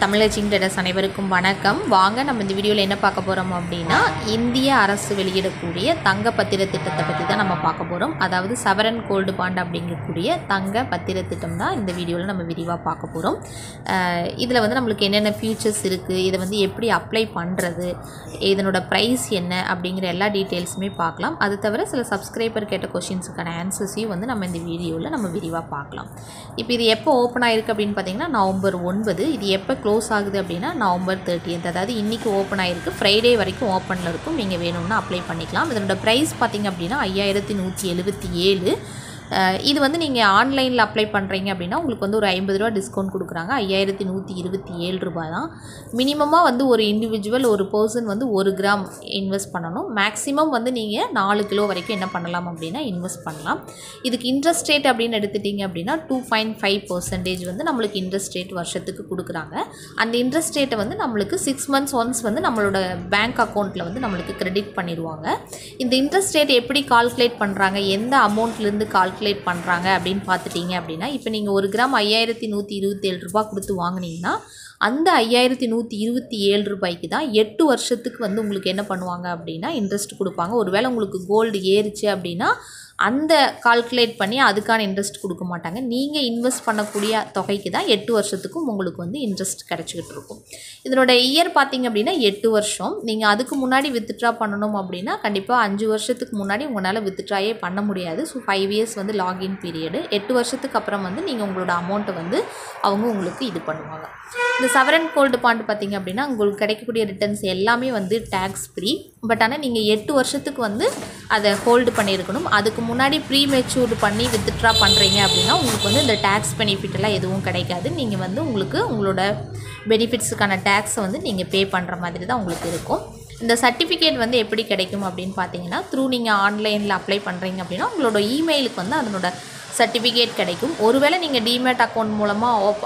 தமிழச்சிங் traders அனைவருக்கும் வணக்கம் வாங்க நம்ம இந்த வீடியோவில் என்ன பார்க்க போகிறோம் அப்படின்னா இந்திய அரசு வெளியிடக்கூடிய தங்க பத்திர திட்டத்தை பற்றி தான் நம்ம பார்க்க போகிறோம் அதாவது சவரன் கோல்டு பாண்ட் அப்படிங்கக்கூடிய தங்க பத்திர திட்டம் தான் இந்த வீடியோவில் நம்ம விரிவாக பார்க்க போகிறோம் இதில் வந்து நம்மளுக்கு என்னென்ன ஃபியூச்சர்ஸ் இருக்குது இதை வந்து எப்படி அப்ளை பண்ணுறது இதனோட ப்ரைஸ் என்ன அப்படிங்கிற எல்லா டீட்டெயில்ஸுமே பார்க்கலாம் அது தவிர சில சப்ஸ்கிரைபர் கேட்ட கொஷின்ஸுக்கான ஆன்சர்ஸையும் வந்து நம்ம இந்த வீடியோவில் நம்ம விரிவாக பார்க்கலாம் இப்போ இது எப்போ ஓப்பன் ஆயிருக்கு அப்படின்னு பார்த்தீங்கன்னா நவம்பர் ஒன்பது இது எப்போ க்ளோஸ் ஆகுது அப்படின்னா நவம்பர் தேர்ட்டியத் அதாவது இன்றைக்கி ஓப்பன் ஆயிருக்கு ஃப்ரைடே வரைக்கும் ஓப்பனில் இருக்கும் நீங்கள் வேணும்னா அப்ளை பண்ணிக்கலாம் இதனோட ப்ரைஸ் பார்த்தீங்க அப்படின்னா ஐயாயிரத்தி நூற்றி எழுபத்தி ஏழு அஹ் இது வந்து நீங்கள் ஆன்லைனில் அப்ளை பண்ணுறீங்க அப்படின்னா உங்களுக்கு வந்து ஒரு ஐம்பது ரூபா டிஸ்கவுண்ட் கொடுக்குறாங்க ஐயாயிரத்தி நூற்றி இருபத்தி ஏழு ரூபாய் தான் மினிமமாக வந்து ஒரு இண்டிவிஜுவல் ஒரு பர்சன் வந்து ஒரு கிராம் இன்வெஸ்ட் பண்ணணும் மேக்ஸிமம் வந்து நீங்கள் நாலு கிலோ வரைக்கும் என்ன பண்ணலாம் அப்படின்னா இன்வெஸ்ட் பண்ணலாம் இதுக்கு இன்ட்ரெஸ்ட் ரேட் அப்படின்னு எடுத்துட்டிங்க அப்படின்னா டூ பாயிண்ட் ஃபைவ் பர்சன்டேஜ் வந்து நம்மளுக்கு இன்ட்ரெஸ்ட் ரேட் வருஷத்துக்கு கொடுக்குறாங்க அந்த இன்ட்ரெஸ்ட் ரேட்டை வந்து நம்மளுக்கு சிக்ஸ் மந்த்ஸ் ஒன்ஸ் வந்து நம்மளோட பேங்க் அக்கௌண்ட்டில் வந்து நம்மளுக்கு கிரெடிட் பண்ணிடுவாங்க இந்த இன்ட்ரெஸ்ட் ரேட் எப்படி கால்குலேட் பண்ணுறாங்க எந்த அமௌண்ட்லேருந்து கால்குலேட் பண்ணுறாங்க அப்படின்னு பார்த்துட்டிங்க அப்படின்னா இப்போ நீங்கள் ஒரு கிராம் ஐயாயிரத்தி நூற்றி இருபத்தேழு ரூபாய் கொடுத்து வாங்குனீங்கன்னா அந்த ஐயாயிரத்தி நூற்றி இருபத்தி ஏழு ரூபாய்க்கு தான் எட்டு வருஷத்துக்கு வந்து உங்களுக்கு என்ன பண்ணுவாங்க அப்படின்னா இன்ட்ரெஸ்ட் கொடுப்பாங்க ஒருவேளை உங்களுக்கு கோல்டு ஏறுச்சு அப்படின்னா அந்த கால்குலேட் பண்ணி அதுக்கான இன்ட்ரெஸ்ட் கொடுக்க மாட்டாங்க நீங்கள் இன்வெஸ்ட் பண்ணக்கூடிய தொகைக்கு தான் எட்டு வருஷத்துக்கும் உங்களுக்கு வந்து இன்ட்ரெஸ்ட் கிடச்சிக்கிட்டு இருக்கும் இதனோட இயர் பார்த்தீங்க அப்படின்னா எட்டு வருஷம் நீங்கள் அதுக்கு முன்னாடி வித்ட்ரா பண்ணணும் அப்படின்னா கண்டிப்பாக அஞ்சு வருஷத்துக்கு முன்னாடி உங்களால் வித்ட்ராயே பண்ண முடியாது ஸோ ஃபைவ் இயர்ஸ் வந்து லாகின் பீரியடு எட்டு வருஷத்துக்கு அப்புறம் வந்து நீங்கள் உங்களோட அமௌண்ட்டை வந்து அவங்க உங்களுக்கு இது பண்ணுவாங்க இந்த சவரன் கோல்டு பாண்ட் பார்த்தீங்க அப்படின்னா உங்களுக்கு கிடைக்கக்கூடிய ரிட்டர்ன்ஸ் எல்லாமே வந்து டேக்ஸ் ஃப்ரீ பட் ஆனால் நீங்கள் எட்டு வருஷத்துக்கு வந்து அதை ஹோல்டு பண்ணியிருக்கணும் அதுக்கு முன்னாடி ப்ரீ மெச்சூர்டு பண்ணி வித்ட்ரா பண்ணுறீங்க அப்படின்னா உங்களுக்கு வந்து இந்த டேக்ஸ் பெனிஃபிட் எல்லாம் எதுவும் கிடைக்காது நீங்கள் வந்து உங்களுக்கு உங்களோட பெனிஃபிட்ஸுக்கான டேக்ஸை வந்து நீங்கள் பே பண்ணுற மாதிரி தான் உங்களுக்கு இருக்கும் இந்த சர்டிஃபிகேட் வந்து எப்படி கிடைக்கும் அப்படின்னு பார்த்தீங்கன்னா த்ரூ நீங்கள் ஆன்லைனில் அப்ளை பண்ணுறீங்க அப்படின்னா உங்களோட இமெயிலுக்கு வந்து அதனோட சர்டிஃபிகேட் கிடைக்கும் ஒருவேளை நீங்கள் டிமேட் அக்கௌண்ட் மூலமாக ஓப்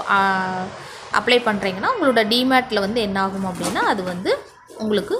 அப்ளை பண்ணுறீங்கன்னா உங்களோட டிமேட்டில் வந்து என்ன ஆகும் அப்படின்னா அது வந்து உங்களுக்கு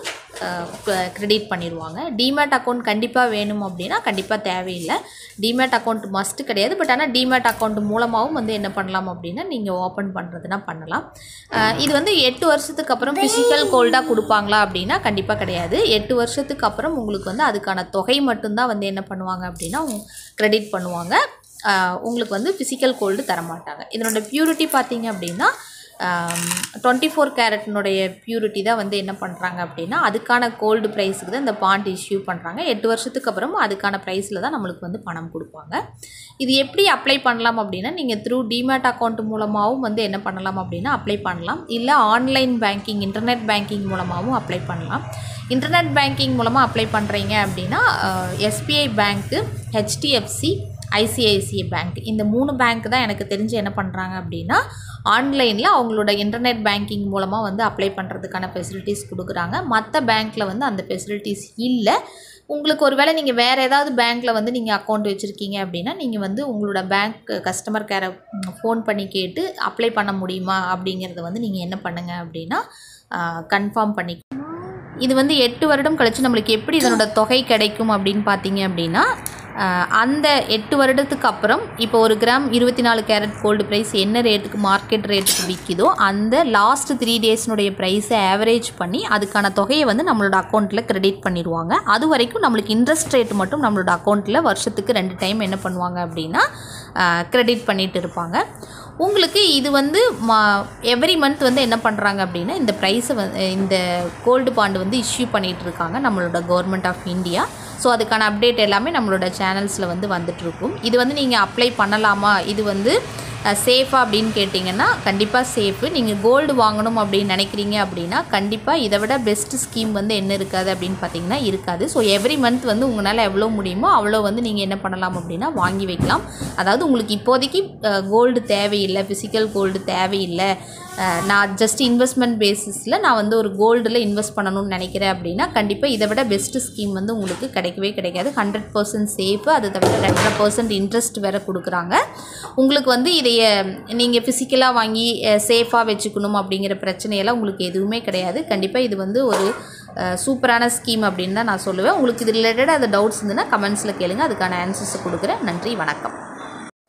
க்ரெடிட் பண்ணிடுவாங்க டிமேட் அக்கௌண்ட் கண்டிப்பாக வேணும் அப்படின்னா கண்டிப்பாக தேவையில்லை டிமேட் அக்கௌண்ட் மஸ்ட்டு கிடையாது பட் ஆனால் டிமேட் அக்கௌண்ட் மூலமாகவும் வந்து என்ன பண்ணலாம் அப்படின்னா நீங்கள் ஓப்பன் பண்ணுறதுனா பண்ணலாம் அஹ் இது வந்து எட்டு வருஷத்துக்கு அப்புறம் ஃபிசிக்கல் கோல்டாக கொடுப்பாங்களா அப்படின்னா கண்டிப்பாக கிடையாது எட்டு வருஷத்துக்கு அப்புறம் உங்களுக்கு வந்து அதுக்கான தொகை மட்டும்தான் வந்து என்ன பண்ணுவாங்க அப்படின்னா க்ரெடிட் பண்ணுவாங்க அஹ் உங்களுக்கு வந்து ஃபிசிக்கல் கோல்டு தரமாட்டாங்க இதனோட பியூரிட்டி பார்த்தீங்க அப்படின்னா டுவெண்ட்டி ஃபோர் கேரட்னுடைய பியூரிட்டி தான் வந்து என்ன பண்ணுறாங்க அப்படின்னா அதுக்கான கோல்டு ப்ரைஸுக்கு தான் இந்த பாண்ட் இஷ்யூ பண்ணுறாங்க எட்டு வருஷத்துக்கு அப்புறம் அதுக்கான ப்ரைஸில் தான் நம்மளுக்கு வந்து பணம் கொடுப்பாங்க இது எப்படி அப்ளை பண்ணலாம் அப்படின்னா நீங்கள் த்ரூ டிமேட் அக்கௌண்ட் மூலமாகவும் வந்து என்ன பண்ணலாம் அப்படின்னா அப்ளை பண்ணலாம் இல்லை ஆன்லைன் பேங்கிங் இன்டர்நெட் பேங்கிங் மூலமாகவும் அப்ளை பண்ணலாம் இன்டர்நெட் பேங்கிங் மூலமாக அப்ளை பண்ணுறீங்க அப்படின்னா எஸ்பிஐ பேங்க்கு ஹெச்டிஎஃப்சி ஐசிஐசிஐ பேங்க் இந்த மூணு பேங்க் தான் எனக்கு தெரிஞ்சு என்ன பண்ணுறாங்க அப்படின்னா ஆன்லைனில் அவங்களோட இன்டர்நெட் பேங்கிங் மூலமாக வந்து அப்ளை பண்ணுறதுக்கான ஃபெசிலிட்டிஸ் கொடுக்குறாங்க மற்ற பேங்க்கில் வந்து அந்த ஃபெசிலிட்டிஸ் இல்லை உங்களுக்கு ஒரு வேளை நீங்கள் வேறு ஏதாவது பேங்க்கில் வந்து நீங்கள் அக்கௌண்ட் வச்சுருக்கீங்க அப்படின்னா நீங்கள் வந்து உங்களோட பேங்க் கஸ்டமர் கேரை ஃபோன் பண்ணி கேட்டு அப்ளை பண்ண முடியுமா அப்படிங்கிறத வந்து நீங்கள் என்ன பண்ணுங்கள் அப்படின்னா கன்ஃபார்ம் பண்ணி இது வந்து எட்டு வருடம் கழித்து நம்மளுக்கு எப்படி இதனோட தொகை கிடைக்கும் அப்படின்னு பார்த்தீங்க அப்படின்னா அஹ், அந்த எட்டு வருடத்துக்கு அப்புறம் இப்போ ஒரு கிராம் இருபத்தி நாலு கேரட் கோல்டு ப்ரைஸ் என்ன ரேட்டுக்கு மார்க்கெட் ரேட்டுக்கு விற்கிதோ அந்த லாஸ்ட் த்ரீ டேஸ்னுடைய ப்ரைஸை ஆவரேஜ் பண்ணி அதுக்கான தொகையை வந்து நம்மளோட அக்கௌண்ட்டில் கிரெடிட் பண்ணிடுவாங்க அது வரைக்கும் நம்மளுக்கு இன்ட்ரெஸ்ட் ரேட் மட்டும் நம்மளோட அக்கௌண்ட்டில் வருஷத்துக்கு ரெண்டு டைம் என்ன பண்ணுவாங்க அப்படின்னா கிரெடிட் பண்ணிட்டு இருப்பாங்க உங்களுக்கு இது வந்து மா எவ்ரி மந்த் வந்து என்ன பண்ணுறாங்க அப்படின்னா இந்த ப்ரைஸை வந்து இந்த கோல்டு பாண்டு வந்து இஷ்யூ பண்ணிகிட்டு இருக்காங்க நம்மளோட கவர்மெண்ட் ஆஃப் இந்தியா ஸோ அதுக்கான அப்டேட் எல்லாமே நம்மளோட சேனல்ஸில் வந்து வந்துட்டுருக்கும் இது வந்து நீங்கள் அப்ளை பண்ணலாமா இது வந்து சேஃபா அப்படின்னு கேட்டிங்கன்னா கண்டிப்பாக சேஃபு நீங்கள் கோல்டு வாங்கணும் அப்படின்னு நினைக்கிறீங்க அப்படின்னா கண்டிப்பாக இதை விட பெஸ்ட் ஸ்கீம் வந்து என்ன இருக்காது அப்படின்னு பார்த்தீங்கன்னா இருக்காது ஸோ எவ்ரி மந்த் வந்து உங்களால் எவ்வளோ முடியுமோ அவ்வளோ வந்து நீங்கள் என்ன பண்ணலாம் அப்படின்னா வாங்கி வைக்கலாம் அதாவது உங்களுக்கு இப்போதைக்கு கோல்டு தேவையில்லை ஃபிசிக்கல் கோல்டு தேவையில்லை அஹ், நான் ஜஸ்ட் இன்வெஸ்ட்மெண்ட் பேசிஸில் நான் வந்து ஒரு கோல்டில் இன்வெஸ்ட் பண்ணணும்னு நினைக்கிறேன் அப்படின்னா கண்டிப்பாக இதை விட பெஸ்ட்டு ஸ்கீம் வந்து உங்களுக்கு கிடைக்கவே கிடைக்காது ஹண்ட்ரட் பர்சன்ட் சேஃபு அது தவிர ரெண்டரை பர்சன்ட் இன்ட்ரெஸ்ட் வேறு கொடுக்குறாங்க உங்களுக்கு வந்து இதைய நீங்கள் ஃபிசிக்கலாக வாங்கி சேஃபாக வச்சுக்கணும் அப்படிங்கிற பிரச்சனையெல்லாம் உங்களுக்கு எதுவுமே கிடையாது கண்டிப்பாக இது வந்து ஒரு அஹ், சூப்பரான ஸ்கீம் அப்படின்னு தான் நான் சொல்லுவேன் உங்களுக்கு இது ரிலேட்டடாக அது டவுட்ஸ் இருந்ததுன்னா கமெண்ட்ஸில் கேளுங்க அதுக்கான ஆன்சர்ஸை கொடுக்குறேன் நன்றி வணக்கம்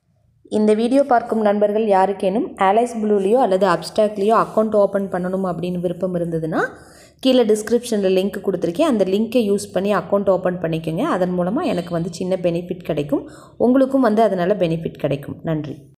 இந்த வீடியோ பார்க்கும் நண்பர்கள் யாருக்கேனும் ஆலைஸ் ப்ளூலேயோ அல்லது அப்டாக்லேயோ அக்கௌண்ட் ஓப்பன் பண்ணணும் அப்படின்னு விருப்பம் இருந்ததுன்னா கீழே டிஸ்கிரிப்ஷனில் லிங்க் கொடுத்துருக்கேன் அந்த லிங்க்கை யூஸ் பண்ணி அக்கௌண்ட் ஓப்பன் பண்ணிக்கோங்க அதன் மூலமாக எனக்கு வந்து சின்ன பெனிஃபிட் கிடைக்கும் உங்களுக்கும் வந்து அதனால் பெனிஃபிட் கிடைக்கும் நன்றி